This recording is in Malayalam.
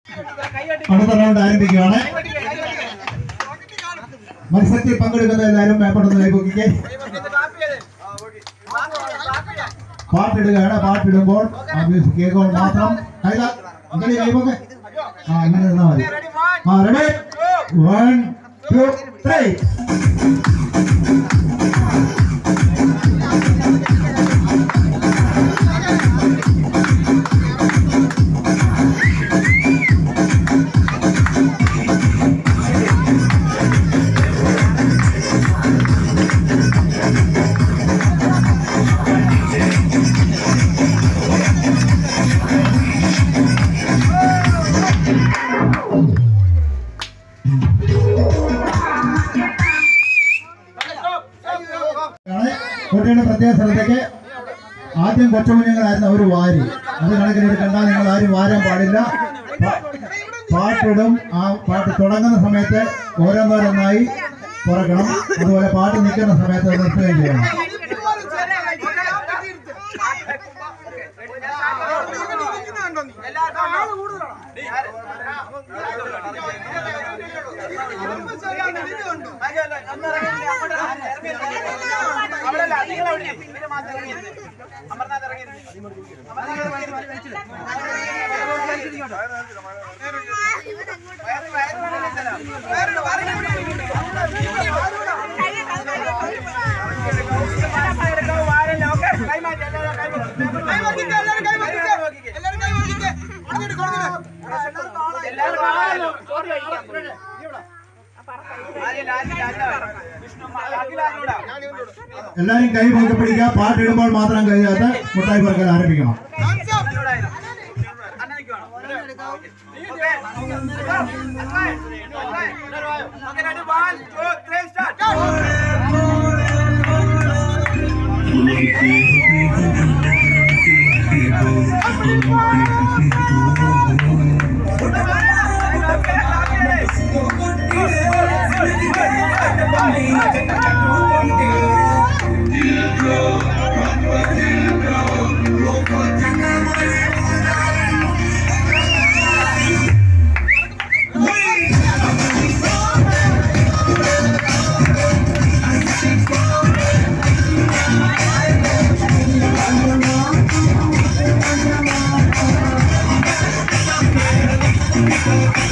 അടുത്ത റൗണ്ട് ആരംഭിക്കുകയാണ് മത്സരത്തിൽ പങ്കെടുക്കുന്ന എല്ലാവരും മേപ്പെടുന്ന കൈപൊക്കിക്ക് പാട്ടിടുകയാണ് പാട്ടിടുമ്പോൾ ആ മ്യൂസിക് കേൾക്കുമ്പോൾ മാത്രം കൈതാ ഇങ്ങനെ കൈപൊക്കെ ആ ഇങ്ങനെ നിന്നാ മതി ആ റെഡി വൺ ടു ത്രീ ആണ് കുട്ടിയുടെ പ്രത്യേക സ്ഥലത്തേക്ക് ആദ്യം കൊച്ചുകുഞ്ഞുങ്ങളായിരുന്നു അവർ വാരി അത് കണക്കിലെടുക്കണ്ട നിങ്ങൾ ആരും വാരാൻ പാടില്ല പ- പാട്ടിടും ആ പാട്ട് തുടങ്ങുന്ന സമയത്ത് ഓരോന്നോരോന്നായി തുറക്കണം അതുപോലെ പാട്ട് നിൽക്കുന്ന സമയത്ത് അത് നിർത്തുകയും ചെയ്യണം എല്ലാവരും കൈ പൊക്കി പിടിക്കുക പാട്ടിടുമ്പോൾ മാത്രം കഴിയാത്ത മുട്ടായി പറക്കൽ ആരംഭിക്കണം Thank